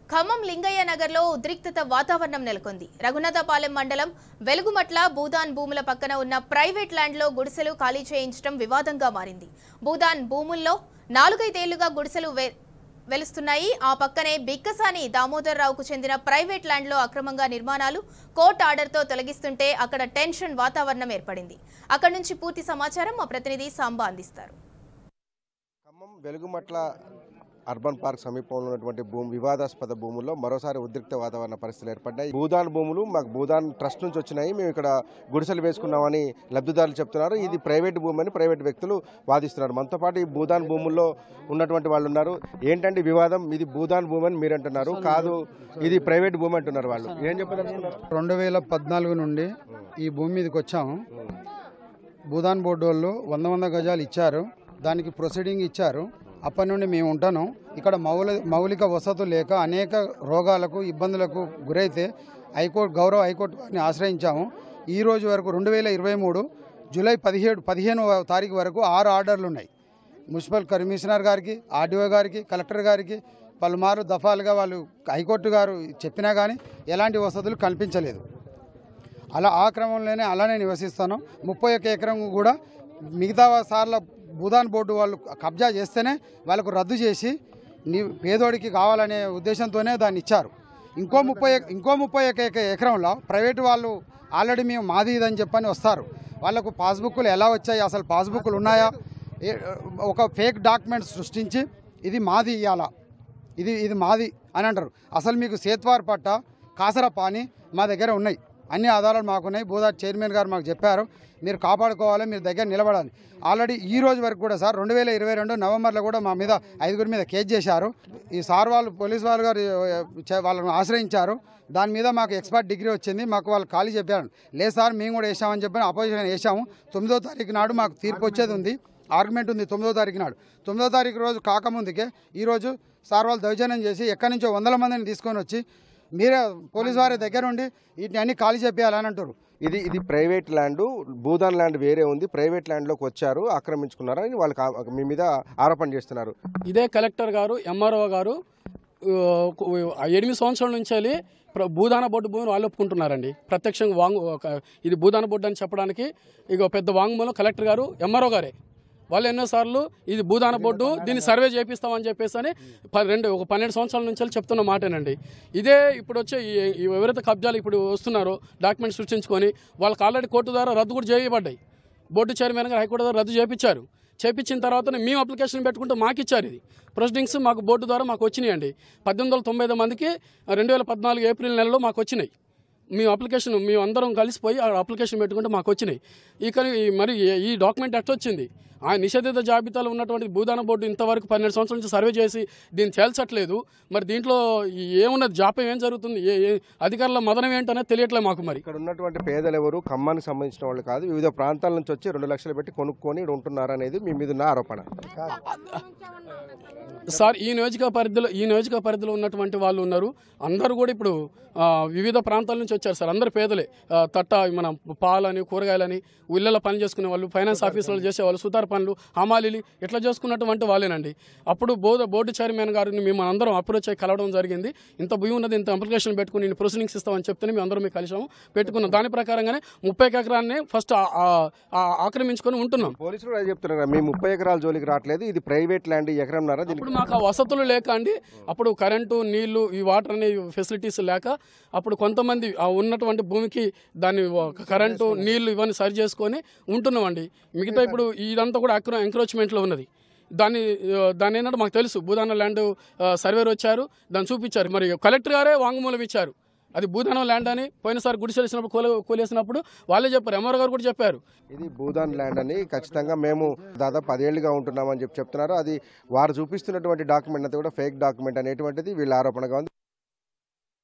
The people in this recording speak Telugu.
ఖమ్మం లింగయ్య నగర్లో ఉద్రిక్తత వాతావరణం నెలకొంది రఘునాథపాలెం మండలం వెలుగుమట్ల భూదాన్ భూముల పక్కన ఉన్న ప్రైవేట్ ల్యాండ్లో గుడిసెలు ఖాళీ చేయించడం వివాదంగా మారింది భూదాన్ భూముల్లో నాలుగైదేళ్లుగా గుడిసెలు వె- వెలుస్తున్నాయి ఆ పక్కనే బిక్కసాని దామోదర్ రావుకు చెందిన ప్రైవేట్ ల్యాండ్లో అక్రమంగా నిర్మాణాలు కోర్టు ఆర్డర్తో తొలగిస్తుంటే అక్కడ టెన్షన్ వాతావరణం ఏర్పడింది అక్కడి నుంచి పూర్తి సమాచారం మా ప్రతినిధి సాంబా అందిస్తారు ఖమ్మం వెలుగుమట్ల అర్బన్ పార్క్ సమీపంలో ఉన్నటువంటి భూమి వివాదాస్పద భూముల్లో మరోసారి ఉద్రిక్త వాతావరణ పరిస్థితులు ఏర్పడ్డాయి భూదాన్ భూములు మాకు భూదాన్ ట్రస్ట్ నుంచి వచ్చినాయి మేము ఇక్కడ గుడిసెలు వేసుకున్నామని లబ్ధిదారులు చెప్తున్నారు ఇది ప్రైవేట్ భూమి అని ప్రైవేట్ వ్యక్తులు వాదిస్తున్నారు మనతో పాటు ఈ భూదాన్ భూముల్లో ఉన్నటువంటి వాళ్ళు ఉన్నారు ఏంటంటే ఈ వివాదం ఇది భూదాన్ భూమి అని మీరు అంటున్నారు కాదు ఇది ప్రైవేట్ భూమి అంటున్నారు వాళ్ళు ఏం చెప్పదలుచుకున్నారు రెండు వేల పద్నాలుగు నుండి ఈ భూమి మీదకి వచ్చాము భూదాన్ బోర్డు వాళ్ళు వంద వంద గజాలు ఇచ్చారు దానికి ప్రొసీడింగ్ ఇచ్చారు అప్పటి నుండి మేము ఉంటాను ఇక్కడ మౌలి మౌలిక వసతులు లేక అనేక రోగాలకు ఇబ్బందులకు గురైతే హైకోర్టు గౌరవ హైకోర్టు వారిని ఆశ్రయించాము ఈ రోజు వరకు రెండు వేల ఇరవై మూడు జూలై పదిహేడు పదిహేను తారీఖు వరకు ఆరు ఆర్డర్లు ఉన్నాయి మున్సిపల్ కమిషనర్ గారికి ఆర్డీఓ గారికి కలెక్టర్ గారికి పలుమారు దఫాలుగా వాళ్ళు హైకోర్టు గారు చెప్పినా కానీ ఎలాంటి వసతులు కల్పించలేదు అలా ఆ క్రమంలోనే అలానే నివసిస్తాను ముప్పై ఒక్క ఎకరం కూడా మిగతా సార్ల భూదాన్ బోర్డు వాళ్ళు కబ్జా చేస్తేనే వాళ్ళకు రద్దు చేసి నీ పేదోడికి కావాలనే ఉద్దేశంతోనే దాన్ని ఇచ్చారు ఇంకో ముప్పై ఎక- ఇంకో ముప్పై ఒక్క ఎక- ఎకరంలో ప్రైవేటు వాళ్ళు ఆల్రెడీ మేము మాది ఇదని చెప్పని వస్తారు వాళ్ళకు పాస్బుక్లు ఎలా వచ్చాయి అసలు పాస్బుక్లు ఉన్నాయా ఏ- ఒక ఫేక్ డాక్యుమెంట్ సృష్టించి ఇది మాది ఇవ్వాలా ఇది ఇది మాది అని అంటారు అసలు మీకు సేత్వార్ పట్ట కాసర పాని మా దగ్గర ఉన్నాయి అన్ని ఆధారాలు మాకున్నాయి బోదా చైర్మన్ గారు మాకు చెప్పారు మీరు కాపాడుకోవాలి మీరు దగ్గర నిలబడాలి ఆల్రెడీ ఈ రోజు వరకు కూడా సార్ రెండు వేల ఇరవై రెండు నవంబర్లో కూడా మా మీద ఐదుగురి మీద కేసు చేశారు ఈ సార్ వాళ్ళు పోలీస్ వాళ్ళు గారు ఏ, చే- వాళ్ళని ఆశ్రయించారు దాని మీద మాకు ఎక్స్పర్ట్ డిగ్రీ వచ్చింది మాకు వాళ్ళు ఖాళీ చెప్పారు లేదు సార్ మేము కూడా వేసామని చెప్పి అపోజిషన్ వేసాము తొమ్మిదో తారీఖు నాడు మాకు తీర్పు వచ్చేది ఉంది ఆర్గ్యుమెంట్ ఉంది తొమ్మిదో తారీఖు నాడు తొమ్మిదో తారీఖు రోజు కాకముందుకే ఈరోజు సార్ వాళ్ళు దౌర్జన్యం చేసి ఎక్కడి నుంచో వందల మందిని తీసుకొని వచ్చి మీరే పోలీసు వారి దగ్గర ఉండి వీటిని అన్ని ఖాళీ చెప్పేయాలని అంటారు ఇది ఇది ప్రైవేట్ ల్యాండ్ భూదాన్ ల్యాండ్ వేరే ఉంది ప్రైవేట్ ల్యాండ్లోకి వచ్చారు ఆక్రమించుకున్నారని వాళ్ళు కా- మీ మీద ఆరోపణ చేస్తున్నారు ఇదే కలెక్టర్ గారు ఎంఆర్ఓ గారు ఆ, ఎనిమిది సంవత్సరాల నుంచి వెళ్ళి ప్ర- భూదాన బోర్డు భూమిని వాళ్ళు ఒప్పుకుంటున్నారండి ప్రత్యక్షంగా వాంగ్ ఒక- ఇది భూదాన బోర్డు అని చెప్పడానికి ఇక పెద్ద వాంగ్మూలం కలెక్టర్ గారు ఎంఆర్ఓ గారే వాళ్ళు ఎన్నోసార్లు ఇది భూదాన బోర్డు దీన్ని సర్వే చేపిస్తామని చెప్పేసి అని ప- రెండు ఒక పన్నెండు సంవత్సరాల నుంచి వెళ్ళి చెప్తున్న మాటేనండి ఇదే ఇప్పుడు వచ్చే ఈ- ఈ ఎవరైతే కబ్జాలు ఇప్పుడు వస్తున్నారో డాక్యుమెంట్స్ సృష్టించుకొని వాళ్ళకి ఆల్రెడీ కోర్టు ద్వారా రద్దు కూడా చేయబడ్డాయి బోర్డు చైర్మన్ గారు హైకోర్టు ద్వారా రద్దు చేయించారు చేయించిన తర్వాత మేము అప్లికేషన్ పెట్టుకుంటే మాకు ఇచ్చారు ఇది ప్రొసీడింగ్స్ మాకు బోర్డు ద్వారా మాకు వచ్చినాయండి పద్దెనిమిది వందల తొంభై ఐదు మందికి రెండు వేల పద్నాలుగు ఏప్రిల్ నెలలో మాకు వచ్చినాయి మేము అప్లికేషన్ మేము అందరం కలిసిపోయి ఆ అప్లికేషన్ పెట్టుకుంటే మాకు వచ్చినాయి ఇక ఈ- మరి ఈ- ఈ డాక్యుమెంట్ ఎట్లా వచ్చింది ఆ నిషేధిత జాబితాలో ఉన్నటువంటి భూదాన బోర్డు ఇంతవరకు పన్నెండు సంవత్సరాల నుంచి సర్వే చేసి దీన్ని తేల్చట్లేదు మరి దీంట్లో ఈ- ఏమున్నది జాప్యం ఏం జరుగుతుంది ఏ ఏ- అధికారుల మదనం ఏంటనేది తెలియట్లేదు మాకు మరి ఇక్కడ ఉన్నటువంటి పేదలు ఎవరు ఖమ్మానికి సంబంధించిన వాళ్ళు కాదు వివిధ ప్రాంతాల నుంచి వచ్చి రెండు లక్షలు పెట్టి కొనుక్కొని ఇక్కడ ఉంటున్నారు అనేది మీ మీద ఉన్న ఆరోపణ సార్ ఈ నియోజక పరిధిలో ఈ నియోజక పరిధిలో ఉన్నటువంటి వాళ్ళు ఉన్నారు అందరూ కూడా ఇప్పుడు ఆ, వివిధ ప్రాంతాల నుంచి వచ్చారు సార్ అందరు పేదలే ఆ, తట్ట మన పాలని కూరగాయలని ఇళ్ళలో పని చేసుకునే వాళ్ళు ఫైనాన్స్ ఆఫీసులో చేసేవాళ్ళు సుతార్ పనులు హమాలీలు ఇట్లా చేసుకున్నటువంటి వాళ్ళేనండి అప్పుడు బోర్డు బోర్డు చైర్మన్ గారిని మేము అందరం అప్రోచ్ అయ్యి కలవడం జరిగింది ఇంత భూమి ఉన్నది ఇంత అప్లికేషన్ పెట్టుకుని నేను ప్రొసీడింగ్స్ ఇస్తామని చెప్తేనే మేము అందరం మేము కలిసాము పెట్టుకున్నాం దాని ప్రకారంగానే ముప్పై ఎకరాన్ని ఫస్ట్ ఆక్రమించుకొని ఉంటున్నాం పోలీసులు కూడా అదే చెప్తున్నారు మీ ముప్పై ఎకరాల జోలికి రావట్లేదు ఇది ప్రైవేట్ ల్యాండ్ ఎకరంన్నారా దీనికి అప్పుడు మాకు ఆ వసతులు లేక అండి అప్పుడు కరెంటు నీళ్లు ఈ వాటర్ అనే ఫెసిలిటీస్ లేక అప్పుడు కొంతమంది ఆ ఉన్నటువంటి భూమికి దాన్ని ఒక కరెంటు నీళ్లు ఇవన్నీ సరి చేసుకొని ఉంటున్నామండి మిగతా ఇప్పుడు ఇదంతా కూడా అక్రో ఎంక్రోచ్మెంట్లో ఉన్నది దాన్ని ఆ, దాన్ని ఏంటంటే మాకు తెలుసు భూదాన ల్యాండ్ ఆ, సర్వేర్ వచ్చారు దాన్ని చూపించారు మరి కలెక్టర్ గారే వాంగ్మూలం ఇచ్చారు అది భూదానం ల్యాండ్ అని పోయినసారి గుడిసెలిసినప్పుడు కూల కూలేసినప్పుడు వాళ్ళే చెప్పారు ఎంఆర్ గారు కూడా చెప్పారు ఇది భూదాన్ ల్యాండ్ అని ఖచ్చితంగా మేము దాదాపు పదేళ్లుగా ఉంటున్నామని చెప్పి చెప్తున్నారు అది వారు చూపిస్తున్నటువంటి డాక్యుమెంట్ అంతా కూడా ఫేక్ డాక్యుమెంట్ అనేటువంటిది వీళ్ళ ఆరోపణగా ఉంది